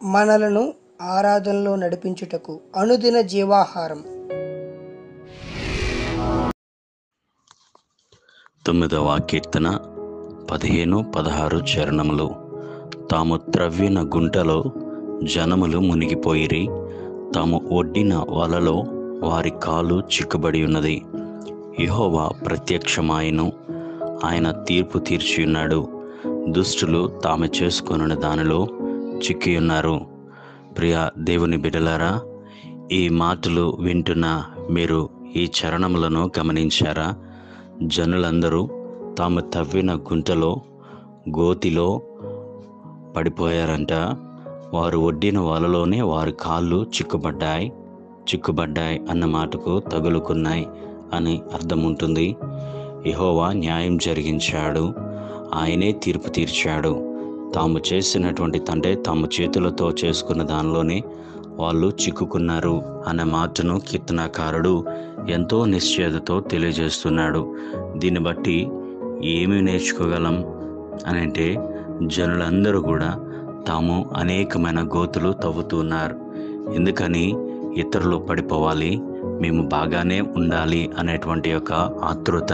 మనలను ఆరాధనలో నడిపించుటకు అనుదిన జీవాహారం తొమ్మిదవ కీర్తన పదిహేను పదహారు చరణములు తాము త్రవ్విన గుంటలో జనములు మునిగిపోయిరి తాము ఒడ్డిన వలలో వారి కాలు చిక్కుబడి ఉన్నది యెహోవా ప్రత్యక్షమాయను ఆయన తీర్పు తీర్చి ఉన్నాడు దుష్టులు తాము చేసుకొనిన దానిలో చిక్కి ఉన్నారు ప్రియ దేవుని బిడలారా ఈ మాటలు వింటున్న మీరు ఈ చరణములను గమనించారా జనులందరూ తాము తవ్విన గుంటలో గోతిలో పడిపోయారంట వారు ఒడ్డిన వలలోనే వారి కాళ్ళు చిక్కుబడ్డాయి చిక్కుబడ్డాయి అన్న మాటకు తగులుకున్నాయి అని అర్థం ఉంటుంది యెహోవా న్యాయం జరిగించాడు ఆయనే తీర్పు తీర్చాడు తాము చేసినటువంటి తండ్రి తాము చేతులతో చేసుకున్న దానిలోనే వాళ్ళు చిక్కుకున్నారు అనే మాటను కీర్తనాకారుడు ఎంతో నిశ్చయతతో తెలియజేస్తున్నాడు దీన్ని బట్టి ఏమి నేర్చుకోగలం అని అంటే జనులందరూ కూడా తాము అనేకమైన గోతులు తవ్వుతున్నారు ఎందుకని ఇతరులు పడిపోవాలి మేము బాగానే ఉండాలి అనేటువంటి యొక్క ఆతృత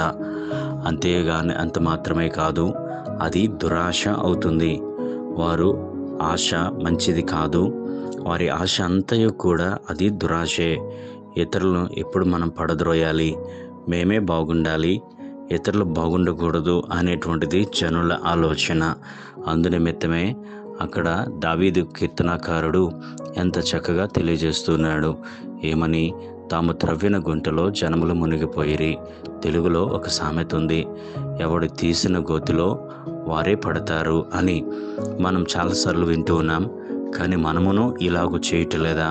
అంతేగాని అంత మాత్రమే కాదు అది దురాశ అవుతుంది వారు ఆశ మంచిది కాదు వారి ఆశ అంతయు కూడా అది దురాశే ఇతరులను ఎప్పుడు మనం పడద్రోయాలి మేమే బాగుండాలి ఇతరులు బాగుండకూడదు అనేటువంటిది జనుల ఆలోచన అందునిమిత్తమే అక్కడ దావీదు కీర్తనాకారుడు ఎంత చక్కగా తెలియజేస్తున్నాడు ఏమని తాము త్రవ్విన గుంటలో జనములు మునిగిపోయిరి తెలుగులో ఒక సామెత ఉంది ఎవడు తీసిన గోతిలో వారే పడతారు అని మనం చాలాసార్లు వింటూ ఉన్నాం కానీ మనమును ఇలాగూ చేయటలేదా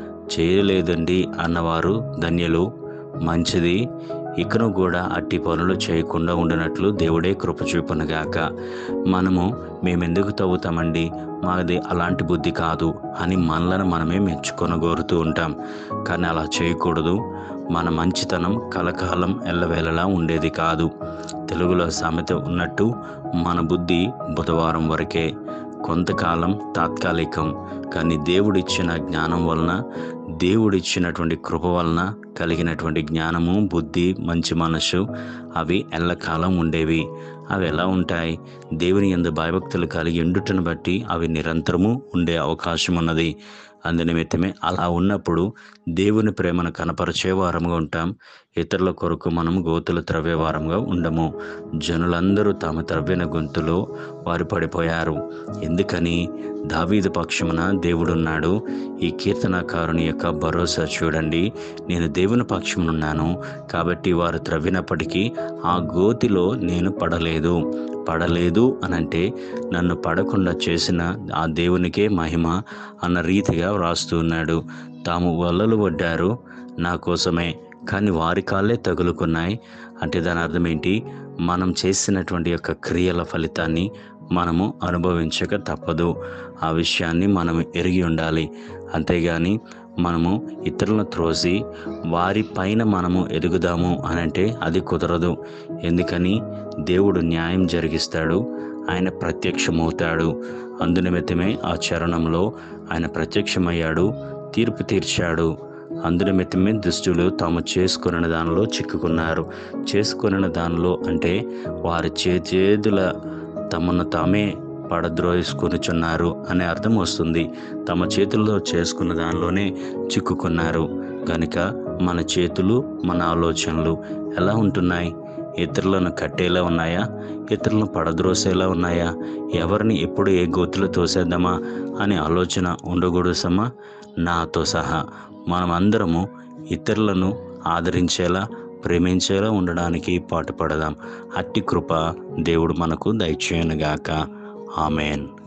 చేయలేదండి అన్నవారు ధన్యులు మంచిది ఇకను కూడా అట్టి పనులు చేయకుండా ఉండినట్లు దేవుడే కృప చూపనుగాక మనము మేమెందుకు తవ్వుతామండి మాది అలాంటి బుద్ధి కాదు అని మనలను మనమే మెచ్చుకొనగోరుతూ ఉంటాం కానీ అలా చేయకూడదు మన మంచితనం కలకాలం ఎల్లవేళలా ఉండేది కాదు తెలుగులో సామెత ఉన్నట్టు మన బుద్ధి బుధవారం వరకే కొంతకాలం తాత్కాలికం కానీ దేవుడిచ్చిన జ్ఞానం వలన దేవుడిచ్చినటువంటి కృప వలన కలిగినటువంటి జ్ఞానము బుద్ధి మంచి మనసు అవి ఎల్లకాలం ఉండేవి అవి ఎలా ఉంటాయి దేవుని ఎందు భయభక్తులు కలిగి ఉండుటను బట్టి అవి నిరంతరము ఉండే అవకాశం ఉన్నది అందునిమిత్తమే అలా ఉన్నప్పుడు దేవుని ప్రేమను కనపరిచే వారంగా ఉంటాం ఇతరుల కొరకు మనం గోతులు త్రవ్వే వారంగా ఉండము జనులందరూ తాము త్రవ్విన గొంతులో వారు పడిపోయారు ఎందుకని దావీదు పక్షమున దేవుడున్నాడు ఈ కీర్తనకారుని యొక్క భరోసా చూడండి నేను దేవుని పక్షమునున్నాను కాబట్టి వారు త్రవ్వినప్పటికీ ఆ గోతిలో నేను పడలేదు పడలేదు అనంటే నన్ను పడకుండా చేసిన ఆ దేవునికే మహిమ అన్న రీతిగా వ్రాస్తూ ఉన్నాడు తాము వలలు పడ్డారు నా కోసమే కానీ వారి కాళ్ళే తగులుకున్నాయి అంటే దాని అర్థం ఏంటి మనం చేసినటువంటి యొక్క క్రియల ఫలితాన్ని మనము అనుభవించక తప్పదు ఆ విషయాన్ని మనం ఎరిగి ఉండాలి అంతేగాని మనము ఇతరులను త్రోసి వారి పైన మనము ఎదుగుదాము అని అంటే అది కుదరదు ఎందుకని దేవుడు న్యాయం జరిగిస్తాడు ఆయన ప్రత్యక్షమవుతాడు అందునిమిత్తమే ఆ చరణంలో ఆయన ప్రత్యక్షమయ్యాడు తీర్పు తీర్చాడు అందునిమిత్తమే దుష్టులు తాము చేసుకున్న దానిలో చిక్కుకున్నారు చేసుకున్న దానిలో అంటే వారి చేతుల తమను తామే పడద్రోసుకొనిచున్నారు అనే అర్థం వస్తుంది తమ చేతుల్లో చేసుకున్న దానిలోనే చిక్కుకున్నారు కనుక మన చేతులు మన ఆలోచనలు ఎలా ఉంటున్నాయి ఇతరులను కట్టేలా ఉన్నాయా ఇతరులను పడద్రోసేలా ఉన్నాయా ఎవరిని ఎప్పుడు ఏ గోతులు తోసేద్దామా అనే ఆలోచన ఉండకూడదు సమా నాతో సహా మనమందరము ఇతరులను ఆదరించేలా ప్రేమించేలా ఉండడానికి పాటుపడదాం అట్టి కృప దేవుడు మనకు దయచేయనుగాక ఆమెన్